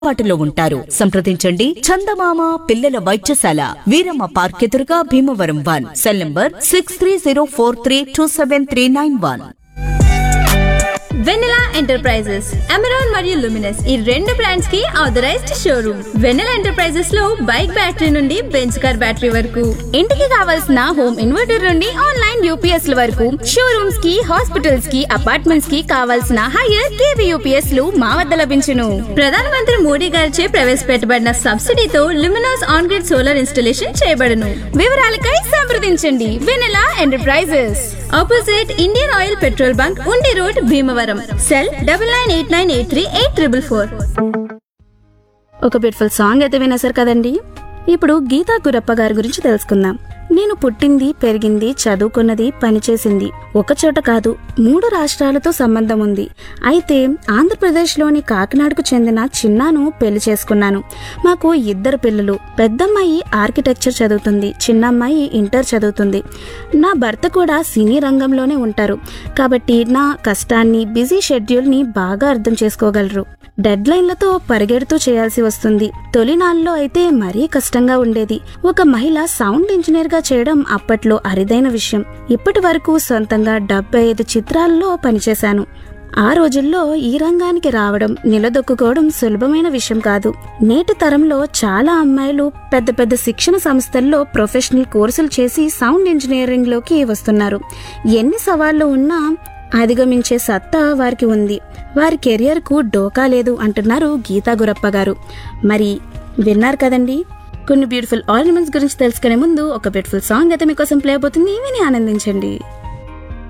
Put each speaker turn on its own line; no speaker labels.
అందుబాటులో ఉంటారు సంప్రదించండి చందమామ పిల్లల వైద్యశాల వీరమ్మ పార్క్ ఎదురుగా Bhimavaram one cell number six three zero four three two seven three nine one
Vennela enterprises Amaron మరియు లుమినస్ ఈ రెండు బ్రాండ్స్ కి ఆథరైజ్డ్ షోరూమ్ వెనెలా ఎంటర్ప్రైజెస్ లో బైక్ బ్యాటరీ నుండి బెంచ్ కార్ బ్యాటరీ వరకు ఇంటికి కావాల్సిన హోమ్ ఇన్వర్టర్ నుండి ఆన్లైన్ యూపీఎస్ ల వరకు షోరూమ్స్ కి హాస్పిటల్స్ కి అపార్ట్మెంట్స్ కి కావాల్సిన హైయర్ కేవీ యూపీఎస్ లు మా వద్ద లభించును ప్రధానమంత్రి మోడీ గారిచే ప్రవేశపెట్టబడిన సబ్సిడీతో luminous on grid solar installation చేయబడును వివరాలకై సంప్రదించండి Vennela enterprises opposite Indian oil petrol bunk Undi road Bhimavaram cell double nine eight nine eight three eight triple four
ఒక బ్యూటిఫుల్ సాంగ్ అయితే వినేశారు కదండి ఇప్పుడు గీతా గురప్ప గారి గురించి తెలుసుకుందాం నేను పుట్టింది పెరిగింది చదువుకున్నది పనిచేసింది ఒక చోట కాదు మూడు రాష్ట్రాలతో సంబంధం ఉంది అయితే ఆంధ్రప్రదేశ్లోని కాకినాడకు చెందిన చిన్నాను పెళ్లి చేసుకున్నాను మాకు ఇద్దరు పిల్లలు పెద్దమ్మాయి ఆర్కిటెక్చర్ చదువుతుంది చిన్నమ్మాయి ఇంటర్ చదువుతుంది నా భర్త కూడా సినీ రంగంలోనే ఉంటారు కాబట్టి నా కష్టాన్ని బిజీ షెడ్యూల్ని బాగా అర్థం చేసుకోగలరు డెడ్ లైన్లతో పరిగెడుతూ చేయాల్సి వస్తుంది తొలినాళ్ళలో అయితే మరీ కష్టంగా ఉండేది ఒక మహిళ సౌండ్ ఇంజనీర్ గా చేయడం అప్పట్లో అరిదైన విషయం ఇప్పటి వరకు సొంతంగా డెబ్బై ఐదు చిత్రాల్లో పనిచేశాను ఆ రోజుల్లో ఈ రంగానికి రావడం నిలదొక్కుకోవడం సులభమైన విషయం కాదు నేటి తరంలో చాలా అమ్మాయిలు పెద్ద పెద్ద శిక్షణ సంస్థల్లో ప్రొఫెషనల్ కోర్సులు చేసి సౌండ్ ఇంజనీరింగ్ లోకి వస్తున్నారు ఎన్ని సవాళ్లు ఉన్నా అధిగమించే సత్తా వారికి ఉంది వారి కెరియర్ కు డోకా లేదు అంటున్నారు గీతా గురప్ప గారు మరి విన్నారు కదండి కొన్ని బ్యూటిఫుల్ ఆర్నమెంట్స్ గురించి తెలుసుకునే ముందు ఒక బ్యూటిఫుల్ సాంగ్ అయితే మీకోసం ప్లే అయిపోతుంది విని ఆనందించండి